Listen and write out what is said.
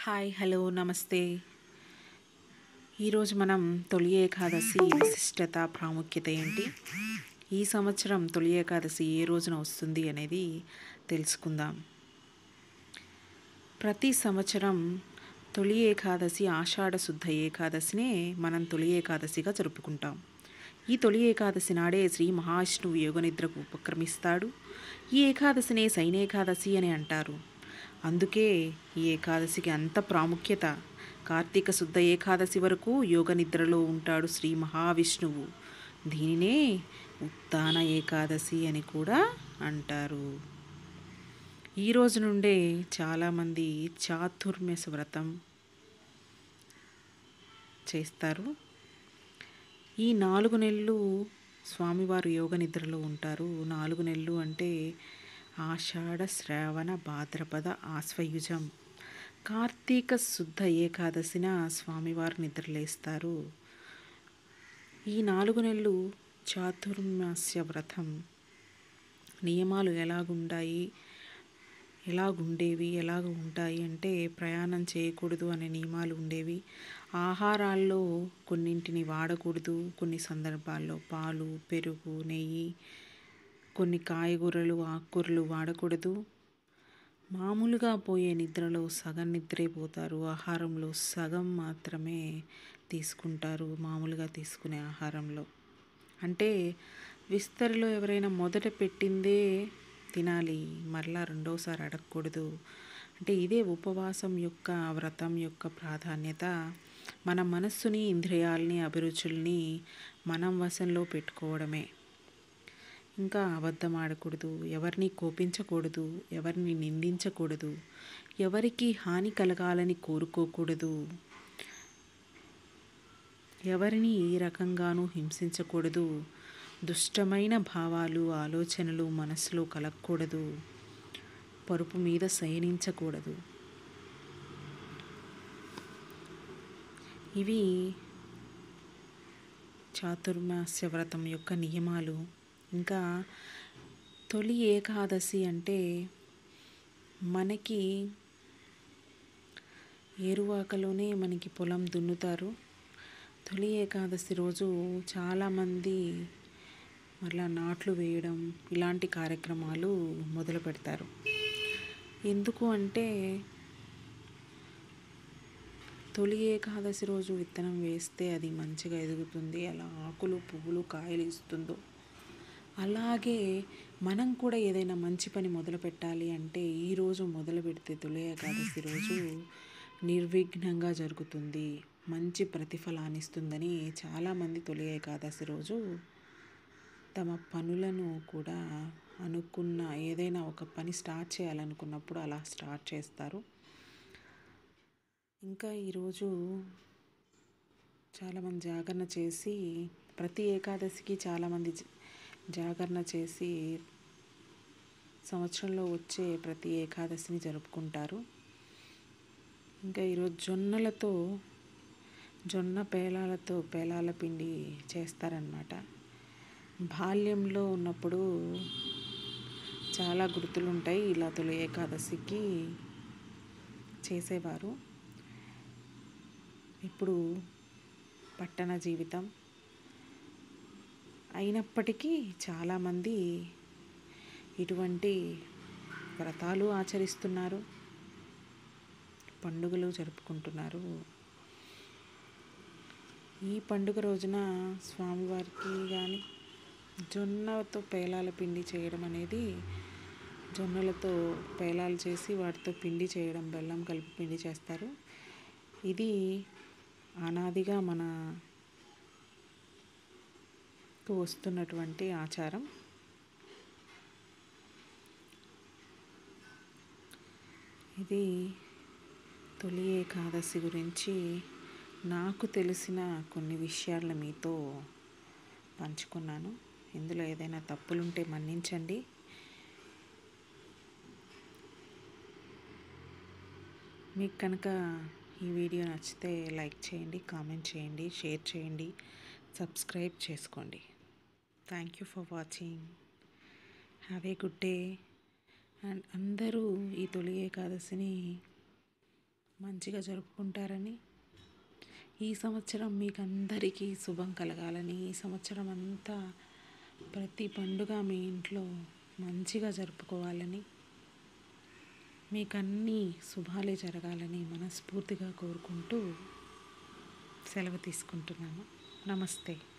hi hello నమస్తే ఈరోజు మనం తొలి ఏకాదశి విశిష్టత ప్రాముఖ్యత ఏంటి ఈ సంవత్సరం తొలి ఏకాదశి ఏ రోజున వస్తుంది అనేది తెలుసుకుందాం ప్రతి సంవత్సరం తొలి ఏకాదశి ఆషాఢ శుద్ధ ఏకాదశినే మనం తొలి ఏకాదశిగా జరుపుకుంటాం ఈ తొలి ఏకాదశి నాడే శ్రీ మహావిష్ణువు యోగనిద్రకు ఉపక్రమిస్తాడు ఈ ఏకాదశినే సైనేకాదశి అని అంటారు అందుకే ఈ ఏకాదశికి అంత ప్రాముఖ్యత కార్తీక శుద్ధ ఏకాదశి వరకు యోగ నిద్రలో ఉంటాడు శ్రీ మహావిష్ణువు దీనినే ఉత్తాన ఏకాదశి అని కూడా అంటారు ఈ రోజు నుండే చాలామంది చాతుర్మ్యస వ్రతం చేస్తారు ఈ నాలుగు నెలలు స్వామివారు యోగ నిద్రలో ఉంటారు నాలుగు నెలలు అంటే ఆషాఢ శ్రావణ భాద్రపద ఆశ్వయుజం కార్తీక శుద్ధ ఏకాదశిన స్వామివారు నిద్రలేస్తారు ఈ నాలుగు నెలలు చాతుర్మాస్య వ్రతం నియమాలు ఎలాగుంటాయి ఎలాగుండేవి ఎలాగ ఉంటాయి అంటే ప్రయాణం చేయకూడదు అనే నియమాలు ఉండేవి ఆహారాల్లో కొన్నింటిని వాడకూడదు కొన్ని సందర్భాల్లో పాలు పెరుగు నెయ్యి కొన్ని కాయగూరలు ఆకుకూరలు వాడకూడదు మామూలుగా పోయే నిద్రలో సగం నిద్రే పోతారు ఆహారంలో సగం మాత్రమే తీసుకుంటారు మామూలుగా తీసుకునే ఆహారంలో అంటే విస్తరిలో ఎవరైనా మొదట పెట్టిందే తినాలి మరలా రెండోసారి అడగకూడదు అంటే ఇదే ఉపవాసం యొక్క వ్రతం యొక్క ప్రాధాన్యత మన మనస్సుని ఇంద్రియాలని అభిరుచుల్ని మనం వశంలో పెట్టుకోవడమే ఇంకా అబద్ధం ఆడకూడదు ఎవరిని కోపించకూడదు ఎవరిని నిందించకూడదు ఎవరికి హాని కలగాలని కోరుకోకూడదు ఎవరిని ఏ రకంగానూ హింసించకూడదు దుష్టమైన భావాలు ఆలోచనలు మనసులో కలగకూడదు పరుపు మీద శయనించకూడదు ఇవి చాతుర్మాస్య వ్రతం యొక్క నియమాలు ఇంకా తొలి ఏకాదశి అంటే మనకి ఏరువాకలోనే మనకి పొలం దున్నుతారు తొలి ఏకాదశి రోజు చాలామంది మరలా నాట్లు వేయడం ఇలాంటి కార్యక్రమాలు మొదలు పెడతారు ఎందుకు అంటే తొలి ఏకాదశి రోజు విత్తనం వేస్తే అది మంచిగా ఎదుగుతుంది అలా ఆకులు పువ్వులు కాయలు ఇస్తుందో అలాగే మనం కూడా ఏదైనా మంచి పని మొదలు పెట్టాలి అంటే ఈరోజు మొదలు పెడితే తొలి ఏకాదశి రోజు నిర్విఘ్నంగా జరుగుతుంది మంచి ప్రతిఫలాన్ని ఇస్తుందని చాలామంది తొలి ఏకాదశి రోజు తమ పనులను కూడా అనుకున్న ఏదైనా ఒక పని స్టార్ట్ చేయాలనుకున్నప్పుడు అలా స్టార్ట్ చేస్తారు ఇంకా ఈరోజు చాలామంది జాగరణ చేసి ప్రతి ఏకాదశికి చాలామంది జాగరణ చేసి సంవత్సరంలో వచ్చే ప్రతి ఏకాదశిని జరుపుకుంటారు ఇంకా ఈరోజు జొన్నలతో జొన్న పేలాలతో పేలాల పిండి చేస్తారనమాట బాల్యంలో ఉన్నప్పుడు చాలా గుర్తులు ఉంటాయి ఇలా తొలి ఏకాదశికి చేసేవారు ఇప్పుడు పట్టణ జీవితం అయినప్పటికీ చాలామంది ఇటువంటి వ్రతాలు ఆచరిస్తున్నారు పండుగలు జరుపుకుంటున్నారు ఈ పండుగ రోజున స్వామివారికి కానీ జొన్నతో పేలాల పిండి చేయడం అనేది జొన్నలతో పేలాలు చేసి వాటితో పిండి చేయడం బెల్లం కలిపి పిండి చేస్తారు ఇది అనాదిగా మన వస్తున్నటువంటి ఆచారం ఇది తొలి ఏకాదశి గురించి నాకు తెలిసిన కొన్ని విషయాలను మీతో పంచుకున్నాను ఇందులో ఏదైనా తప్పులుంటే మన్నించండి మీకు కనుక ఈ వీడియో నచ్చితే లైక్ చేయండి కామెంట్ చేయండి షేర్ చేయండి సబ్స్క్రైబ్ చేసుకోండి thank you for watching have a good day and అందరూ ఈ తొలి ఏకాదశిని మంచిగా జరుపుకుంటారని ఈ సంవత్సరం మీకు అందరికీ శుభం కలగాలని ఈ సంవత్సరం అంతా ప్రతి పండుగ మీ ఇంట్లో మంచిగా జరుపుకోవాలని మీకు అన్నీ శుభాలే జరగాలని మనస్ఫూర్తిగా కోరుకుంటూ సెలవు తీసుకుంటున్నాను నమస్తే